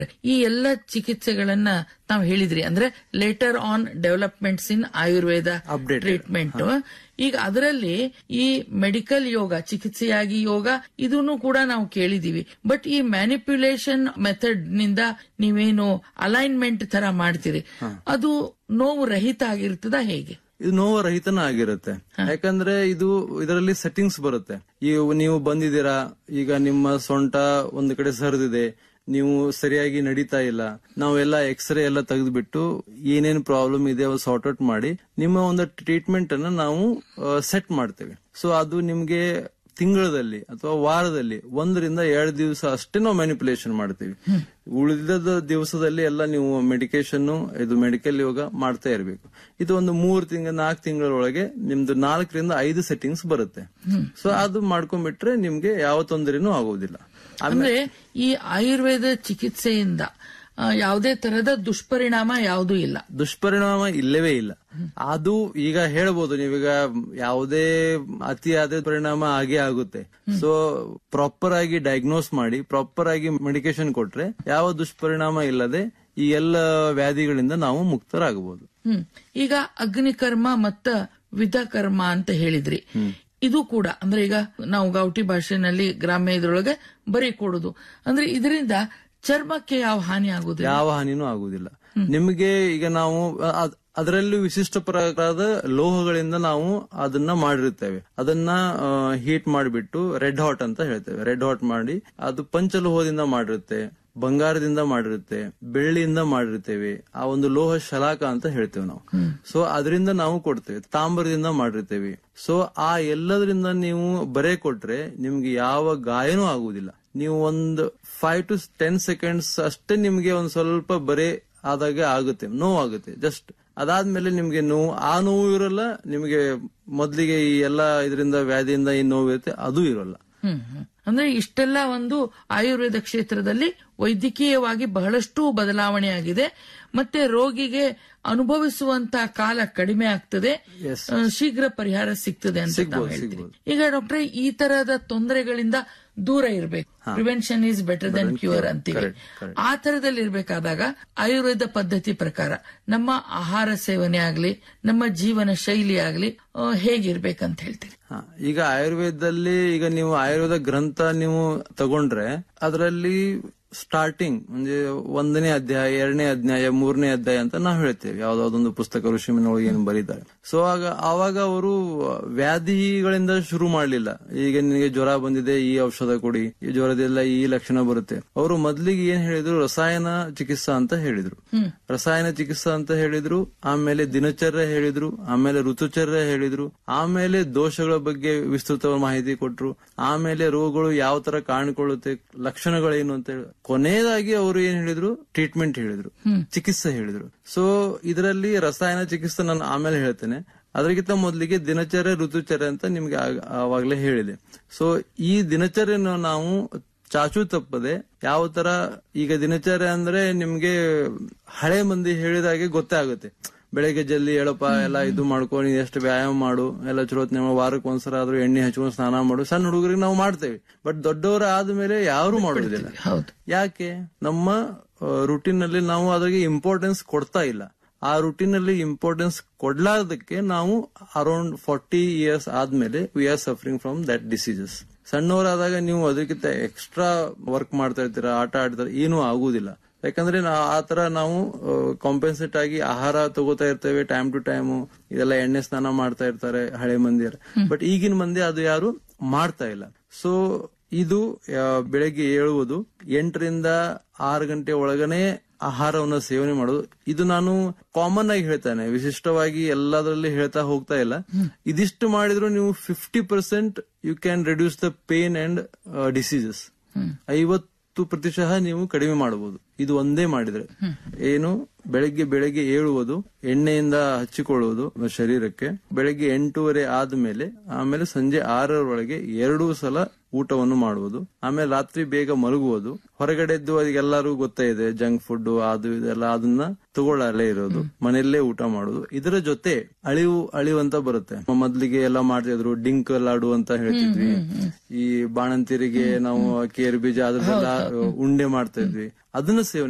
ಈ ಎಲ್ಲ ಚಿಕಿತ್ಸೆಗಳನ್ನ ತಾವು ಹೇಳಿದ್ರಿ ಅಂದ್ರೆ later on developments in Ayurveda Updated. Treatment ಈಗ ಅದರಲ್ಲಿ ಈ ಮೆಡಿಕಲ್ ಯೋಗ ಚಿಕಿತ್ಸೆಯಾಗಿ ಯೋಗ ಇದನ್ನು ಕೂಡ ನಾವು ಕೇಳಿದೀವಿ ಬಟ್ ಈ ಮ್ಯಾನಿಪ್ಯುಲೇಷನ್ ಮೆಥಡ್ ನಿಂದ ನೀವೇನು ಅಲೈನ್ಮೆಂಟ್ ತರ ಮಾಡ್ತೀರಿ ಅದು ನೋವು ರಹಿತ ಆಗಿರ್ತದ ಹೇಗೆ ಇದು ನೋವು ರಹಿತನ ಆಗಿರುತ್ತೆ ಯಾಕಂದ್ರೆ ಇದು ಇದರಲ್ಲಿ ಸೆಟ್ಟಿಂಗ್ಸ್ ಬರುತ್ತೆ ಈಗ ನೀವು ಬಂದಿದ್ದೀರಾ ಈಗ ನಿಮ್ಮ ಸೊಂಟ ಒಂದು ಕಡೆ ಸರಿದಿದೆ ನೀವು ಸರಿಯಾಗಿ ನಡೀತಾ ಇಲ್ಲ ನಾವೆಲ್ಲ ಎಕ್ಸ್ರೇ ಎಲ್ಲ ತೆಗೆದ್ಬಿಟ್ಟು ಏನೇನ್ ಪ್ರಾಬ್ಲಮ್ ಇದೆ ಅವು ಸಾರ್ಟ್ ಔಟ್ ಮಾಡಿ ನಿಮ್ಮ ಒಂದು ಟ್ರೀಟ್ಮೆಂಟ್ ಅನ್ನ ನಾವು ಸೆಟ್ ಮಾಡ್ತೇವೆ ಸೊ ಅದು ನಿಮ್ಗೆ ತಿಂಗಳಲ್ಲಿ ಅಥವಾ ವಾರದಲ್ಲಿ ಒಂದರಿಂದ ಎರಡು ದಿವಸ ಅಷ್ಟೇ ನಾವು ಮ್ಯಾನಿಪುಲೇಷನ್ ಮಾಡ್ತೀವಿ ಉಳಿದ ದಿವಸದಲ್ಲಿ ಎಲ್ಲ ನೀವು ಮೆಡಿಕೇಶನ್ ಇದು ಮೆಡಿಕಲ್ ಯೋಗ ಮಾಡ್ತಾ ಇರಬೇಕು ಇದು ಒಂದು ಮೂರ್ ತಿಂಗಳ ನಾಲ್ಕು ತಿಂಗಳೊಳಗೆ ನಿಮ್ದು ನಾಲ್ಕರಿಂದ ಐದು ಸೆಟ್ಟಿಂಗ್ಸ್ ಬರುತ್ತೆ ಸೊ ಅದು ಮಾಡ್ಕೊಂಡ್ಬಿಟ್ರೆ ನಿಮ್ಗೆ ಯಾವ ತೊಂದರೆನೂ ಆಗೋದಿಲ್ಲ ಅಂದ್ರೆ ಈ ಆಯುರ್ವೇದ ಚಿಕಿತ್ಸೆಯಿಂದ ಆ, ಯಾವುದೇ ತರಹದ ದುಷ್ಪರಿಣಾಮ ಯಾವುದೂ ಇಲ್ಲ ದುಷ್ಪರಿಣಾಮ ಇಲ್ಲವೇ ಇಲ್ಲ ಅದು ಈಗ ಹೇಳ್ಬೋದು ನೀವೀಗ ಯಾವುದೇ ಅತಿಯಾದ ಪರಿಣಾಮ ಆಗೇ ಆಗುತ್ತೆ ಸೊ ಪ್ರಾಪರ್ ಆಗಿ ಡಯಾಗ್ನೋಸ್ ಮಾಡಿ ಪ್ರಾಪರ್ ಆಗಿ ಮೆಡಿಕೇಶನ್ ಕೊಟ್ರೆ ಯಾವ ದುಷ್ಪರಿಣಾಮ ಇಲ್ಲದೆ ಈ ಎಲ್ಲ ವ್ಯಾಧಿಗಳಿಂದ ನಾವು ಮುಕ್ತರಾಗಬಹುದು ಹ್ಮ್ ಈಗ ಅಗ್ನಿಕರ್ಮ ಮತ್ತ ವಿಧಕರ್ಮ ಅಂತ ಹೇಳಿದ್ರಿ ಇದು ಕೂಡ ಅಂದ್ರೆ ಈಗ ನಾವು ಗೌಟಿ ಭಾಷೆನಲ್ಲಿ ಗ್ರಾಮ್ಯ ಇದ್ರೊಳಗೆ ಬರೀ ಕೊಡುದು ಅಂದ್ರೆ ಇದರಿಂದ ಚರ್ಮಕ್ಕೆ ಯಾವ ಹಾನಿ ಆಗುದಿಲ್ಲ ಯಾವ ಹಾನಿನೂ ಆಗುವುದಿಲ್ಲ ನಿಮಗೆ ಈಗ ನಾವು ಅದ್- ಅದರಲ್ಲೂ ವಿಶಿಷ್ಟ ಪ್ರಕಾರದ ಲೋಹಗಳಿಂದ ನಾವು ಅದನ್ನ ಮಾಡಿರುತ್ತೇವೆ ಅದನ್ನ ಹೀಟ್ ಮಾಡಿಬಿಟ್ಟು ರೆಡ್ ಹಾಟ್ ಅಂತ ಹೇಳ್ತೇವೆ ರೆಡ್ ಹಾಟ್ ಮಾಡಿ ಅದು ಪಂಚಲೋಹದಿಂದ ಮಾಡಿರುತ್ತೆ ಬಂಗಾರದಿಂದ ಮಾಡಿರುತ್ತೆ ಬೆಳ್ಳಿಯಿಂದ ಮಾಡಿರ್ತೇವೆ ಆ ಒಂದು ಲೋಹ ಶಲಾಕ ಅಂತ ಹೇಳ್ತೇವೆ ನಾವು ಸೊ ಅದರಿಂದ ನಾವು ಕೊಡ್ತೇವೆ ತಾಮ್ರದಿಂದ ಮಾಡಿರ್ತೇವೆ ಸೊ ಆ ಎಲ್ಲದರಿಂದ ನೀವು ಬರೆ ಕೊಟ್ರೆ ನಿಮ್ಗೆ ಯಾವ ಗಾಯನೂ ಆಗುವುದಿಲ್ಲ ನೀವು ಒಂದು ಫೈವ್ ಟು ಟೆನ್ ಸೆಕೆಂಡ್ಸ್ ಅಷ್ಟೇ ನಿಮ್ಗೆ ಒಂದ್ ಸ್ವಲ್ಪ ಬರೆ ಆದಾಗ ಆಗುತ್ತೆ ನೋವಾಗುತ್ತೆ ಜಸ್ಟ್ ಅದಾದ್ಮೇಲೆ ನಿಮ್ಗೆ ನೋವು ಆ ನೋವು ಇರಲ್ಲ ನಿಮ್ಗೆ ಮೊದ್ಲಿಗೆ ಈ ಎಲ್ಲಾ ಇದರಿಂದ ವ್ಯಾಧಿಯಿಂದ ಏನ್ ನೋವು ಇರುತ್ತೆ ಅದು ಇರಲ್ಲ ಹ್ಮ್ ಹ್ಮ್. ಅಂದ್ರೆ ಇಷ್ಟೆಲ್ಲ ಒಂದು ಆಯುರ್ವೇದ ಕ್ಷೇತ್ರದಲ್ಲಿ ವೈದ್ಯಕೀಯವಾಗಿ ಬಹಳಷ್ಟು ಬದಲಾವಣೆ ಆಗಿದೆ ಮತ್ತೆ ರೋಗಿಗೆ ಅನುಭವಿಸುವಂತ ಕಾಲ ಕಡಿಮೆ ಆಗ್ತದೆ Yes. ಆ, ಶೀಘ್ರ ಪರಿಹಾರ ಸಿಗ್ತದೆ ಅಂತ ತಾವು ಸಿಗ್ಬೋದು, ಹೇಳ್ತೀರಿ ಸಿಗ್ಬೋದು. ಈಗ ಡಾಕ್ಟ್ರೆ ಈ ತರಹದ ತೊಂದರೆಗಳಿಂದ ದೂರ ಇರಬೇಕು prevention is better then cure ಅಂತೀವಿ Correct, correct. ಆ ತರದಲ್ಲಿ ಇರ್ಬೇಕಾದಾಗ ಆಯುರ್ವೇದ ಪದ್ಧತಿ ಪ್ರಕಾರ ನಮ್ಮ ಆಹಾರ ಸೇವನೆ ಆಗ್ಲಿ ನಮ್ಮ ಜೀವನ ಶೈಲಿ ಆಗ್ಲಿ ಆ, ಹೇಗಿರ್ಬೇಕಂತ ಹೇಳ್ತೀರಿ ಹಾ, ಈಗ ಆಯುರ್ವೇದದಲ್ಲಿ ಈಗ ನೀವು ಆಯುರ್ವೇದ ಗ್ರಂಥ ನೀವು ತಗೊಂಡ್ರೆ ಅದರಲ್ಲಿ ಸ್ಟಾರ್ಟಿಂಗ್ ಅಂದ್ರೆ ಒಂದನೇ ಅಧ್ಯಾಯ ಎರಡನೇ ಅಧ್ಯಾಯ ಮೂರನೇ ಅಧ್ಯಾಯ ಅಂತ ನಾವು ಹೇಳ್ತೇವೆ ಯಾವ್ದಾವ್ದೊಂದು ಪುಸ್ತಕ ಋಷಿಮನೊಳಗೆ ಏನು ಬರೀತಾರೆ ಸೊ ಆಗ ಆವಾಗ ಅವರು ವ್ಯಾಧಿಗಳಿಂದ ಶುರು ಮಾಡ್ಲಿಲ್ಲ ಈಗ ನಿನಗೆ ಜ್ವರ ಬಂದಿದೆ ಈ ಔಷಧ ಕೊಡಿ ಈ ಜ್ವರದೆಲ್ಲ ಈ ಲಕ್ಷಣ ಬರುತ್ತೆ ಅವರು ಮೊದ್ಲಿಗೆ ಏನ್ ಹೇಳಿದ್ರು ರಸಾಯನ ಚಿಕಿತ್ಸಾ ಅಂತ ಹೇಳಿದ್ರು ರಸಾಯನ ಚಿಕಿತ್ಸಾ ಅಂತ ಹೇಳಿದ್ರು ಆಮೇಲೆ ದಿನಚರ್ಯ ಹೇಳಿದ್ರು ಆಮೇಲೆ ಋತುಚರ್ಯ ಹೇಳಿದ್ರು ಆಮೇಲೆ ದೋಷಗಳ ಬಗ್ಗೆ ವಿಸ್ತೃತ ಮಾಹಿತಿ ಕೊಟ್ರು ಆಮೇಲೆ ರೋಗಗಳು ಯಾವ ತರ ಕಾಣಿಕೊಳ್ಳುತ್ತೆ ಲಕ್ಷಣಗಳೇನು ಅಂತ ಹೇಳಿ ಕೊನೆಯದಾಗಿ ಅವರು ಏನ್ ಹೇಳಿದ್ರು ಟ್ರೀಟ್ಮೆಂಟ್ ಹೇಳಿದ್ರು ಚಿಕಿತ್ಸೆ ಹೇಳಿದ್ರು ಸೊ ಇದರಲ್ಲಿ ರಸಾಯನ ಚಿಕಿತ್ಸೆ ನಾನು ಆಮೇಲೆ ಹೇಳ್ತೇನೆ ಅದಕ್ಕಿಂತ ಮೊದಲಿಗೆ ದಿನಚರ್ಯ ಋತುಚರ್ಯ ಅಂತ ನಿಮ್ಗೆ ಆಗ- ಆವಾಗ್ಲೇ ಹೇಳಿದೆ ಸೊ ಈ ದಿನಚರ್ಯನ ನಾವು ಚಾಚು ತಪ್ಪದೆ ಯಾವ ತರ ಈಗ ದಿನಚರ್ಯ ಅಂದ್ರೆ ನಿಮ್ಗೆ ಹಳೆ ಮಂದಿ ಹೇಳಿದಾಗೆ ಗೊತ್ತೇ ಆಗುತ್ತೆ ಬೆಳಗ್ಗೆ ಜಲ್ದಿ ಹೇಳಪ್ಪ ಎಲ್ಲ ಇದು ಮಾಡ್ಕೊ ನೀನ್ ಎಷ್ಟು ವ್ಯಾಯಾಮ ಮಾಡು ಎಲ್ಲ ಚಲೋತ್ನೆ ವಾರಕ್ಕೆ ಒಂದ್ಸಲ ಆದ್ರೂ ಎಣ್ಣೆ ಹಚ್ಕೊಂಡು ಸ್ನಾನ ಮಾಡು ಸಣ್ಣ ಹುಡುಗರಿಗೆ ನಾವು ಮಾಡ್ತೇವೆ ಬಟ್ ದೊಡ್ಡವರ ಆದ್ಮೇಲೆ ಯಾರು ಮಾಡೋದಿಲ್ಲ ಹೌದು ಯಾಕೆ ನಮ್ಮ ರುಟೀನ್ ನಲ್ಲಿ ನಾವು ಅದಕ್ಕೆ ಇಂಪಾರ್ಟೆನ್ಸ್ ಕೊಡ್ತಾ ಇಲ್ಲ ಆ ರುಟೀನ್ ಅಲ್ಲಿ ಇಂಪಾರ್ಟೆನ್ಸ್ ಕೊಡ್ಲಾರ್ದಕ್ಕೆ ನಾವು ಅರೌಂಡ್ ಫಾರ್ಟಿ ಇಯರ್ಸ್ ಆದ್ಮೇಲೆ we are suffering from that diseases ಸಣ್ಣವರಾದಾಗ ನೀವು ಅದಕ್ಕಿಂತ ಎಕ್ಸ್ಟ್ರಾ ವರ್ಕ್ ಮಾಡ್ತಾ ಇರ್ತೀರಾ ಆಟ ಆಡ್ತಾರೆ ಏನೂ ಆಗುದಿಲ್ಲ ಯಾಕಂದ್ರೆ ನಾ- ಆ ತರ ನಾವು ಕಾಂಪೆನ್ಸೇಟ್ ಆಗಿ ಆಹಾರ ತಗೋತಾ ಇರ್ತೇವೆ ಟೈಮ್ ಟು ಟೈಮ್ ಇದೆಲ್ಲ ಎಣ್ಣೆ ಸ್ನಾನ ಮಾಡ್ತಾ ಇರ್ತಾರೆ ಹಳೆ ಮಂದಿ ಬಟ್ ಈಗಿನ ಮಂದಿ ಅದು ಯಾರು ಮಾಡ್ತಾ ಇಲ್ಲ ಸೊ ಇದು ಆ, ಬೆಳಗ್ಗೆ ಏಳುವುದು ಎಂಟರಿಂದ ಆರು ಗಂಟೆ ಒಳಗನೆ ಆಹಾರವನ್ನು ಸೇವನೆ ಮಾಡೋದು ಇದು ನಾನು ಕಾಮನ್ ಆಗಿ ಹೇಳ್ತಾನೆ ವಿಶಿಷ್ಟವಾಗಿ ಎಲ್ಲದರಲ್ಲಿ ಹೇಳ್ತಾ ಹೋಗ್ತಾ ಇಲ್ಲ ಇದಿಷ್ಟು ಮಾಡಿದ್ರು ನೀವು fifty percent you can reduce the pain and diseases ಐವತ್ತು ಪ್ರತಿಶತ ನೀವು ಕಡಿಮೆ ಮಾಡಬಹುದು ಇದು ಒಂದೇ ಮಾಡಿದ್ರೆ ಏನು ಬೆಳಗ್ಗೆ ಬೆಳಗ್ಗೆ ಏಳುವುದು ಎಣ್ಣೆಯಿಂದ ಹಚ್ಚಿಕೊಳ್ಳುವುದು ಶರೀರಕ್ಕೆ ಬೆಳಗ್ಗೆ ಎಂಟೂವರೆ ಆದ್ಮೇಲೆ ಆಮೇಲೆ ಸಂಜೆ ಆರರೊಳಗೆ ಎರಡು ಸಲ ಊಟವನ್ನು ಮಾಡುವುದು ಆಮೇಲೆ ರಾತ್ರಿ ಬೇಗ ಮಲಗುವುದು ಹೊರಗಡೆದ್ದು ಅದಕ್ಕೆಲ್ಲರೂ ಗೊತ್ತೇ ಇದೆ ಜಂಕ್ ಫುಡ್ ಅದು ಇದೆಲ್ಲ ಅದನ್ನ ತಗೊಳ್ಳಲೇ ಇರೋದು ಮನೆಯಲ್ಲೇ ಊಟ ಮಾಡುದು ಇದರ ಜೊತೆ ಅಳಿವು ಅಳಿವು ಅಂತ ಬರುತ್ತೆ ಮೊದ್ಲಿಗೆ ಎಲ್ಲ ಮಾಡ್ತಿದ್ರು ಡಿಂಕ್ ಲಾಡು ಅಂತ ಹೇಳ್ತಿದ್ವಿ ಈ ಬಾಣಂತಿರಿಗೆ ನಾವು ಕೇರ್ ಬೀಜ ಅದ್ರದ್ದೆಲ್ಲ ಉಂಡೆ ಮಾಡ್ತಾ ಇದ್ವಿ ಅದನ್ನ ಸೇವನೆ